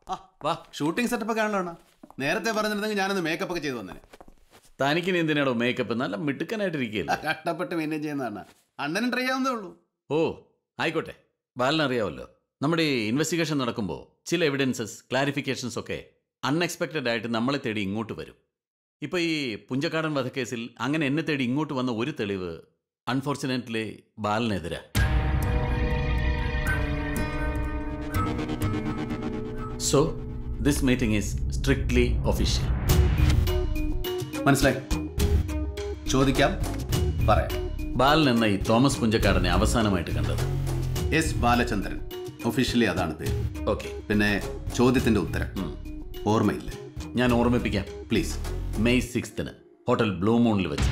ആ വാ shooting setup ഒക്കെ ആണല്ലോ നേരത്തെ പറഞ്ഞിരുന്നെങ്കിൽ ഞാനൊന്ന് മേക്കപ്പ് ഒക്കെ ചെയ്തു വന്നേ തനിക്കിനി എന്തിനാടോ മേക്കപ്പ് നല്ല മിടുക്കനായിട്ടിരിക്കുകയല്ലേ കഷ്ടപ്പെട്ട് മെയിൻറ്റെയിൻ ചെയ്യുന്നതാണ് അണ്ണനും ട്രൈ ആവുന്നേ ഉള്ളൂ ഓ ആയിക്കോട്ടെ ബാലനറിയാവല്ലോ നമ്മുടെ ഈ ഇൻവെസ്റ്റിഗേഷൻ നടക്കുമ്പോൾ ചില എവിഡൻസസ് ക്ലാരിഫിക്കേഷൻസ് ഒക്കെ അൺഎക്സ്പെക്റ്റഡ് ആയിട്ട് നമ്മളെ തേടി ഇങ്ങോട്ട് വരും ഇപ്പോൾ ഈ പുഞ്ചക്കാടൻ വധക്കേസിൽ അങ്ങനെ എന്നെ തേടി ഇങ്ങോട്ട് വന്ന ഒരു തെളിവ് അൺഫോർച്ചുനേറ്റ്ലി ബാലനെതിരാ so this meeting is strictly official മനസ്സിലായി ചോദിക്കാം പറയാം ബാലൻ എന്ന ഈ തോമസ് പുഞ്ചക്കാടനെ അവസാനമായിട്ട് കണ്ടത് എസ് ബാലചന്ദ്രൻ ഒഫീഷ്യലി അതാണ് പേര് ഓക്കെ പിന്നെ ചോദ്യത്തിന്റെ ഉത്തരം ഓർമ്മയില്ല ഞാൻ ഓർമ്മിപ്പിക്കാം പ്ലീസ് മെയ് സിക്സ്തിന് ഹോട്ടൽ ബ്ലൂ മൂണിൽ വെച്ച്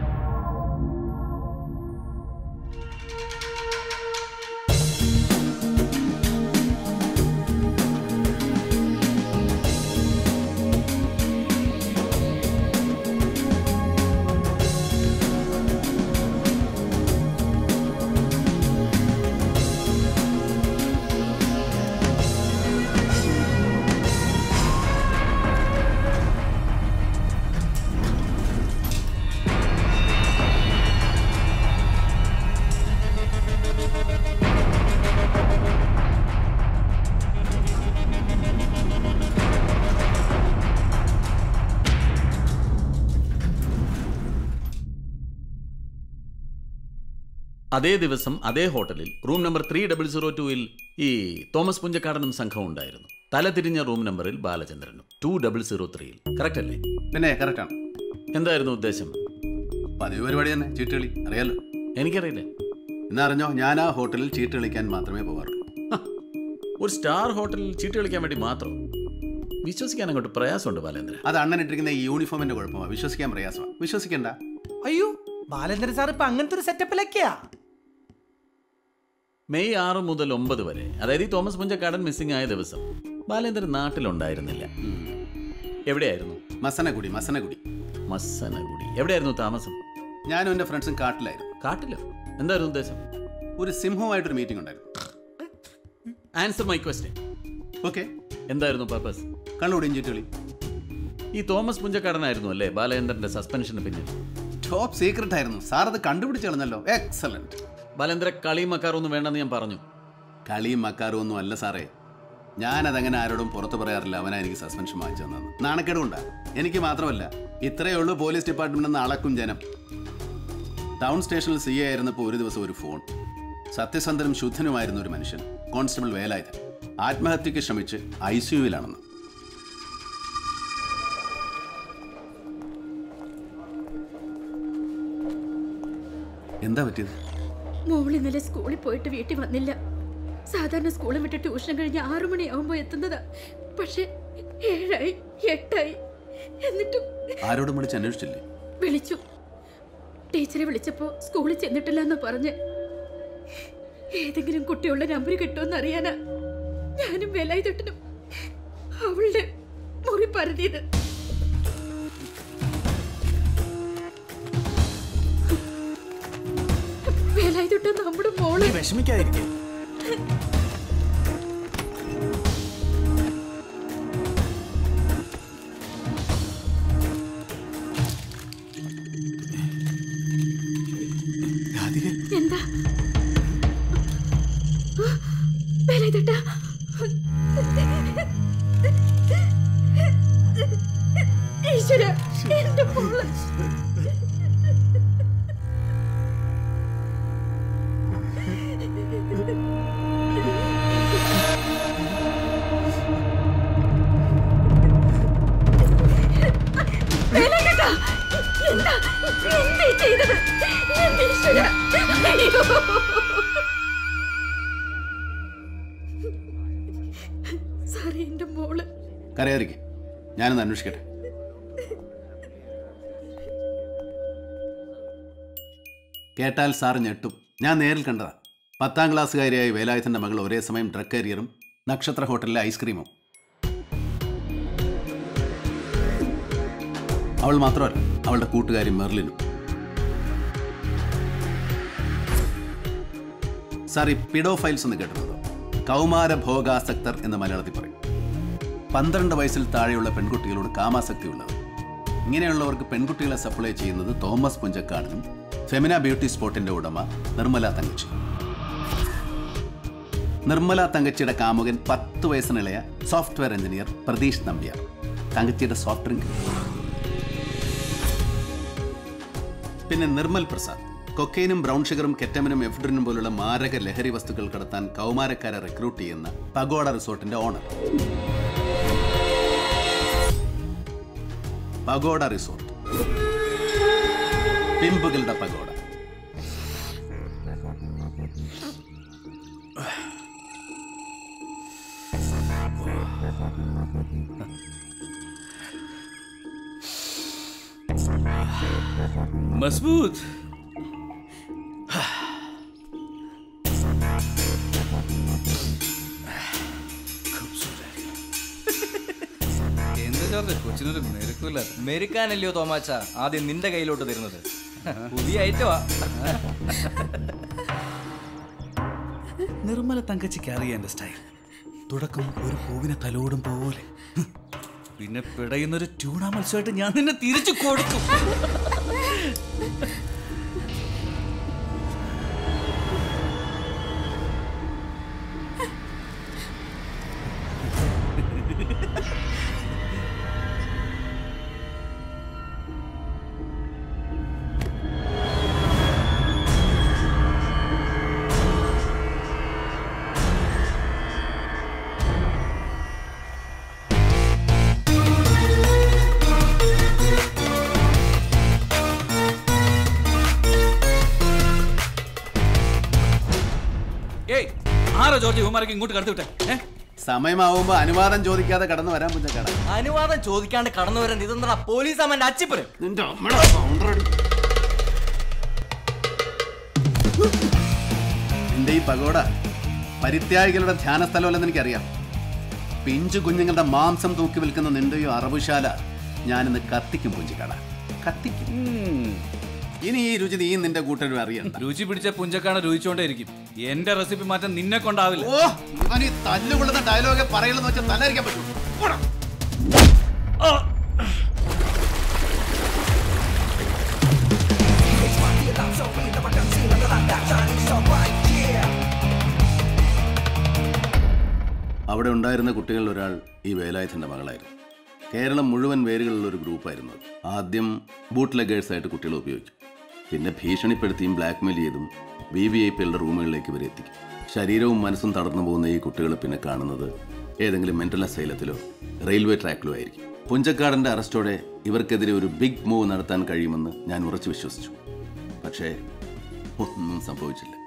അതേ ദിവസം അതേ ഹോട്ടലിൽ room number three double zero ടൂയിൽ ഈ തോമസ് പുഞ്ചക്കാടനും സംഘവും ഉണ്ടായിരുന്നു തല തിരിഞ്ഞ റൂം നമ്പറിൽ ബാലചന്ദ്രനും ടു ഡബിൾ സീറോ ത്രീയിൽ കറക്റ്റ് അല്ലേ പിന്നെ കറക്റ്റാണ് എന്തായിരുന്നു ഉദ്ദേശം പതിവ് പരിപാടി തന്നെ ചീട്ടുകളി അറിയാലോ എനിക്കറിയില്ല എന്നറിഞ്ഞോ ഞാൻ ആ ഹോട്ടലിൽ ചീട്ട് കളിക്കാൻ മാത്രമേ പോകാറുള്ളൂ ഹ, ഒരു സ്റ്റാർ ഹോട്ടലിൽ ചീട്ട് കളിക്കാൻ വേണ്ടി മാത്രം വിശ്വസിക്കാൻ അങ്ങോട്ട് പ്രയാസമുണ്ട് ബാലേന്ദ്ര അത് അണ്ണൻ ഇട്ടിരിക്കുന്ന ഈ യൂണിഫോമിന്റെ കുഴപ്പമാണ് വിശ്വസിക്കാൻ പ്രയാസമാണ് വിശ്വസിക്കണ്ട അയ്യോ ബാലേന്ദ്രൻ സാർ ഇപ്പൊ അങ്ങനത്തെ ഒരു സെറ്റപ്പിലൊക്കെയാ മെയ് ആറ് മുതൽ ഒമ്പത് വരെ അതായത് ഈ തോമസ് പുഞ്ചക്കാടൻ മിസ്സിംഗ് ആയ ദിവസം ബാലേന്ദ്രൻ നാട്ടിലുണ്ടായിരുന്നില്ല എവിടെയായിരുന്നു മസനഗുടി മസനഗുടി മസ്സനഗുടി എവിടെയായിരുന്നു താമസം ഞാനും എൻ്റെ ഫ്രണ്ട്സും കാട്ടിലായിരുന്നു കാട്ടിലോ എന്തായിരുന്നു ഉദ്ദേശം ഒരു സിംഹവുമായിട്ടൊരു മീറ്റിംഗ് ഉണ്ടായിരുന്നു ആൻസർ മൈ ക്വസ്റ്റ്യൻ ഓക്കെ എന്തായിരുന്നു പർപ്പസ് കള്ളുകൂടിയും ചീട്ടുകളി ഈ തോമസ് പുഞ്ചക്കാടനായിരുന്നു അല്ലേ ബാലേന്ദ്രന്റെ സസ്പെൻഷന് പിന്നിൽ ടോപ്പ് സീക്രട്ട് ആയിരുന്നു സാർ അത് കണ്ടുപിടിച്ച് കളഞ്ഞല്ലോ എക്സലന്റ് ബാലേന്ദ്ര കളി മക്കാറൊന്നും വേണ്ടെന്ന് ഞാൻ പറഞ്ഞു കളിയും മക്കാരും ഒന്നും അല്ല സാറേ ഞാനതങ്ങനെ ആരോടും പുറത്ത് പറയാറില്ല അവനാ എനിക്ക് സസ്പെൻഷൻ വാങ്ങിച്ചു തന്നത് നാണക്കേടുകൊണ്ടാ എനിക്ക് മാത്രമല്ല ഇത്രയേ ഉള്ളൂ പോലീസ് ഡിപ്പാർട്ട്മെന്റിൽ നിന്ന് അളക്കും ജനം ടൗൺ സ്റ്റേഷനിൽ സി എ ആയിരുന്നപ്പോൾ ഒരു ദിവസം ഒരു ഫോൺ സത്യസന്ധനും ശുദ്ധനുമായിരുന്ന ഒരു മനുഷ്യൻ കോൺസ്റ്റബിൾ വേലായുധൻ ആത്മഹത്യക്ക് ശ്രമിച്ച് ഐ സിയുവിലാണെന്ന് എന്താ പറ്റിയത് മോൾ ഇന്നലെ സ്കൂളിൽ പോയിട്ട് വീട്ടിൽ വന്നില്ല സാധാരണ സ്കൂളിൽ വിട്ട് ട്യൂഷൻ കഴിഞ്ഞ് ആറു മണിയാവുമ്പോൾ എത്തുന്നതാ പക്ഷെ ഏഴായി എട്ടായി എന്നിട്ടും ആരോടും വിളിച്ച് അന്വേഷിച്ചില്ലേ വിളിച്ചു ടീച്ചറെ വിളിച്ചപ്പോ സ്കൂളിൽ ചെന്നിട്ടില്ല എന്ന് പറഞ്ഞ് ഏതെങ്കിലും കുട്ടികളുടെ നമ്പർ കിട്ടുമെന്ന് അറിയാനാ ഞാനും വേലായുധട്ടനും അവളുടെ മുറി പരതിയത് വേലായുധട്ടൻ നമ്മുടെ മോള് വിഷമിക്കാതിരിക്കും എന്താ വേലായുധട്ട ഈശ്വര എന്റെ മോള് വേലായുധട്ടാ, എന്താ എന്താ ഈ ചെയ്തത് എന്റെ ഈശ്വര അയ്യോ സാറേ എന്റെ മോള് കരയാതിരിക്കെ ഞാനൊന്ന് അന്വേഷിക്കട്ടെ കേട്ടാൽ സാർ ഞെട്ടും ഞാൻ നേരിൽ കണ്ടതാ പത്താം ക്ലാസ്സുകാരിയായ വേലായുധന്റെ മകൾ ഒരേ സമയം ഡ്രഗ് കരിയറും നക്ഷത്ര ഹോട്ടലിലെ ഐസ്ക്രീമും അവൾ മാത്രമല്ല അവളുടെ കൂട്ടുകാരി മെർലിനും സാർ ഈ പിഡോ ഫൈൽസ് എന്ന് കേട്ടിട്ടുണ്ടോ കൗമാര ഭോഗാസക്തർ എന്ന് മലയാളത്തിൽ പറയും പന്ത്രണ്ട് വയസ്സിൽ താഴെയുള്ള പെൺകുട്ടികളോട് കാമാസക്തി ഉള്ളത് ഇങ്ങനെയുള്ളവർക്ക് പെൺകുട്ടികളെ സപ്ലൈ ചെയ്യുന്നത് തോമസ് പുഞ്ചക്കാടനും ഫെമിന ബ്യൂട്ടി സ്പോട്ടിന്റെ ഉടമ നിർമ്മല തങ്കച്ചി നിർമ്മല തങ്കച്ചിയുടെ കാമുകൻ പത്ത് വയസ്സിനിളയ സോഫ്റ്റ്വെയർ എഞ്ചിനീയർ പ്രതീഷ് നമ്പ്യാർ തങ്കച്ചിയുടെ സോഫ്റ്റ് ഡ്രിങ്ക് പിന്നെ നിർമ്മൽ പ്രസാദ് കൊക്കൈനും ബ്രൗൺ ഷുഗറും കെറ്റമിനും എഫ്ഡ്രിനും പോലുള്ള മാരക ലഹരി വസ്തുക്കൾ കടത്താൻ കൗമാരക്കാരെ റിക്രൂട്ട് ചെയ്യുന്ന പഗോഡ റിസോർട്ടിന്റെ ഓണർ പഗോഡ റിസോർട്ട് പിമ്പുകളുടെ പഗോഡ मजबूत എന്ത് ചോർത്ത് കൊച്ചിനൊരു മെരുക്കില്ല മെരുക്കാനല്ലയോ തോമാച്ച ആദ്യം നിന്റെ കയ്യിലോട്ട് തരുന്നത് പുതിയ ഐറ്റമാ നിർമ്മല തങ്കച്ചിക്ക് അറിയാം എൻ്റെ സ്റ്റൈൽ തുടക്കം ഒരു പൂവിനെ തലോടും പോലെ ഹ്. പിന്നെ പിടയുന്നൊരു ട്യൂണ മത്സരമായിട്ട് ഞാൻ നിന്നെ തിരിച്ചു കൊടുക്കും ഏയ് ആരോ ജോർജ് ഇവന്മാരൊക്കെ ഇങ്ങോട്ട് കടത്തി വിട്ടെ ഏ സമയമാവുമ്പോ അനുവാദം ചോദിക്കാതെ കടന്നു വരാൻ പുഞ്ചക്കാട അനുവാദം ചോദിക്കാണ്ട് കടന്നു വരേണ്ട ഇതെന്താ പോലീസ് അമ്മന്റെ അച്ചിപ്പന് നിന്റെ അമ്മയുടെ ബൗണ്ടറടി. നിന്റെ ഈ പഗോഡ പരിത്യാഗികളുടെ ധ്യാന സ്ഥലമല്ലെന്ന് എനിക്കറിയാം പിഞ്ചു കുഞ്ഞുങ്ങളുടെ മാംസം തൂക്കി വിൽക്കുന്ന നിന്റെ ഈ അറവുശാല ഞാനിന്ന് കത്തിക്കും പുഞ്ചിക്കട കത്തിക്കും ഇനി ഈ രുചി നീ നിന്റെ കൂട്ടരും അറിയണ്ട രുചി പിടിച്ച പുഞ്ചക്കാണ് രുചിച്ചോണ്ടേ ഇരിക്കും എന്റെ റെസിപ്പി മാറ്റാൻ നിന്നെ കൊണ്ടാവില്ല ഓ ഇവൻ ഈ തല്ലുകൊള്ളുന്ന ഡയലോഗ് പറയുള്ളൂ വെച്ചാൽ തലയിരിക്കാൻ പറ്റും പോടാ. അവിടെ ഉണ്ടായിരുന്ന കുട്ടികളിൽ ഒരാൾ ഈ വേലായുധന്റെ മകളായിരുന്നു കേരളം മുഴുവൻ വേരുകളുള്ള ഒരു ഗ്രൂപ്പായിരുന്നു അത് ആദ്യം ബൂട്ട് ലെഗേഴ്സായിട്ട് കുട്ടികളെ ഉപയോഗിക്കും പിന്നെ ഭീഷണിപ്പെടുത്തിയും ബ്ലാക്ക്മെയിൽ ചെയ്തും വി വി ഐ പികളുടെ റൂമുകളിലേക്ക് ഇവരെ എത്തിക്കും ശരീരവും മനസ്സും തടർന്നു പോകുന്ന ഈ കുട്ടികളെ പിന്നെ കാണുന്നത് ഏതെങ്കിലും മെന്റൽ അസൈലത്തിലോ റെയിൽവേ ട്രാക്കിലോ ആയിരിക്കും പുഞ്ചക്കാടന്റെ അറസ്റ്റോടെ ഇവർക്കെതിരെ ഒരു ബിഗ് മൂവ് നടത്താൻ കഴിയുമെന്ന് ഞാൻ ഉറച്ചു വിശ്വസിച്ചു പക്ഷേ ഒന്നും സംഭവിച്ചില്ല